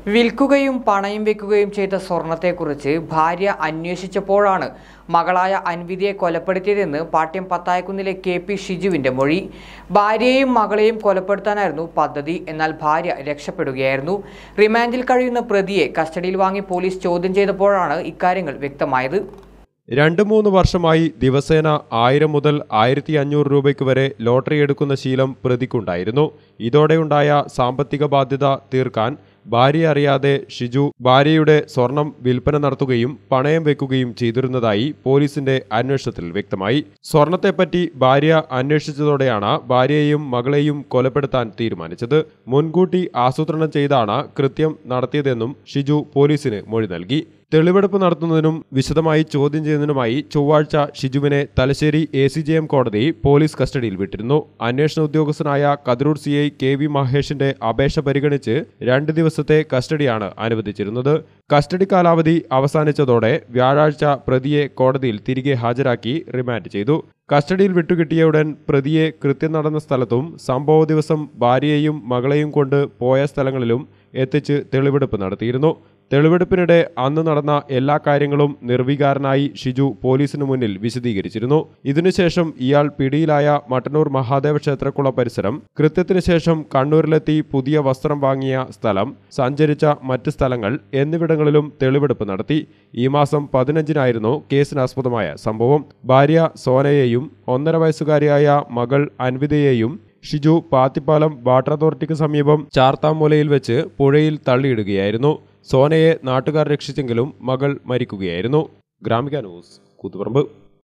വിൽക്കുകയും പണയം വെക്കുകയും ചെയ്ത സ്വർണത്തെക്കുറിച്ച് ഭാര്യ അന്വേഷിച്ചപ്പോഴാണ് മകളായ അൻവിതിയെ കൊലപ്പെടുത്തിയതെന്ന് പാട്യം പത്തായക്കുന്നിലെ കെ പി ഷിജുവിന്റെ മൊഴി ഭാര്യയെയും മകളെയും കൊലപ്പെടുത്താനായിരുന്നു പദ്ധതി എന്നാൽ ഭാര്യ രക്ഷപ്പെടുകയായിരുന്നു റിമാൻഡിൽ കഴിയുന്ന പ്രതിയെ കസ്റ്റഡിയിൽ വാങ്ങി പോലീസ് ചോദ്യം ചെയ്തപ്പോഴാണ് ഇക്കാര്യങ്ങൾ വ്യക്തമായത് രണ്ട് മൂന്ന് വർഷമായി ദിവസേന ആയിരം മുതൽ ആയിരത്തി അഞ്ഞൂറ് രൂപയ്ക്ക് വരെ ലോട്ടറി എടുക്കുന്ന ശീലം പ്രതിക്കുണ്ടായിരുന്നു ഇതോടെയുണ്ടായ സാമ്പത്തിക ബാധ്യത തീർക്കാൻ ഭാര്യ അറിയാതെ ഷിജു ഭാര്യയുടെ സ്വർണം വിൽപ്പന നടത്തുകയും പണയം വെക്കുകയും ചെയ്തിരുന്നതായി പോലീസിന്റെ അന്വേഷണത്തിൽ വ്യക്തമായി സ്വർണത്തെപ്പറ്റി ഭാര്യ അന്വേഷിച്ചതോടെയാണ് ഭാര്യയെയും മകളെയും കൊലപ്പെടുത്താൻ തീരുമാനിച്ചത് മുൻകൂട്ടി ആസൂത്രണം ചെയ്താണ് കൃത്യം നടത്തിയതെന്നും ഷിജു പോലീസിന് മൊഴി നൽകി തെളിവെടുപ്പ് നടത്തുന്നതിനും വിശദമായി ചോദ്യം ചെയ്യുന്നതിനുമായി ചൊവ്വാഴ്ച ഷിജുവിനെ Thalassery A C J M കോടതി പോലീസ് കസ്റ്റഡിയിൽ വിട്ടിരുന്നു അന്വേഷണ ഉദ്യോഗസ്ഥനായ Kathirur C I K V മഹേഷിന്റെ അപേക്ഷ പരിഗണിച്ച് രണ്ട് ദിവസത്തെ കസ്റ്റഡിയാണ് അനുവദിച്ചിരുന്നത് കസ്റ്റഡി കാലാവധി അവസാനിച്ചതോടെ വ്യാഴാഴ്ച പ്രതിയെ കോടതിയിൽ തിരികെ ഹാജരാക്കി റിമാൻഡ് ചെയ്തു കസ്റ്റഡിയിൽ വിട്ടുകിട്ടിയ ഉടൻ പ്രതിയെ കൃത്യം നടന്ന സ്ഥലത്തും സംഭവ ദിവസം ഭാര്യയെയും മകളെയും കൊണ്ട് പോയ സ്ഥലങ്ങളിലും എത്തിച്ച് തെളിവെടുപ്പ് നടത്തിയിരുന്നു തെളിവെടുപ്പിനിടെ അന്ന് നടന്ന എല്ലാ കാര്യങ്ങളും നിർവികാരനായി ഷിജു പോലീസിനു മുന്നിൽ വിശദീകരിച്ചിരുന്നു ഇതിനുശേഷം ഇയാൾ പിടിയിലായ മട്ടന്നൂർ മഹാദേവ ക്ഷേത്രക്കുള പരിസരം കൃത്യത്തിന് ശേഷം കണ്ണൂരിലെത്തി പുതിയ വസ്ത്രം വാങ്ങിയ സ്ഥലം സഞ്ചരിച്ച മറ്റ് സ്ഥലങ്ങൾ എന്നിവിടങ്ങളിലും തെളിവെടുപ്പ് നടത്തി ഈ മാസം പതിനഞ്ചിനായിരുന്നു കേസിനാസ്പദമായ സംഭവം ഭാര്യ സോനയെയും ഒന്നര വയസ്സുകാരിയായ മകൾ അൻവിതയെയും ഷിജു പാത്തിപ്പാലം വാട്ടർ അതോറിറ്റിക്ക് സമീപം ചാർത്താമൂലയിൽ വെച്ച് പുഴയിൽ തള്ളിയിടുകയായിരുന്നു സോനയെ നാട്ടുകാർ രക്ഷിച്ചെങ്കിലും മകൾ മരിക്കുകയായിരുന്നു ഗ്രാമിക ന്യൂസ് കൂത്തുപറമ്പ്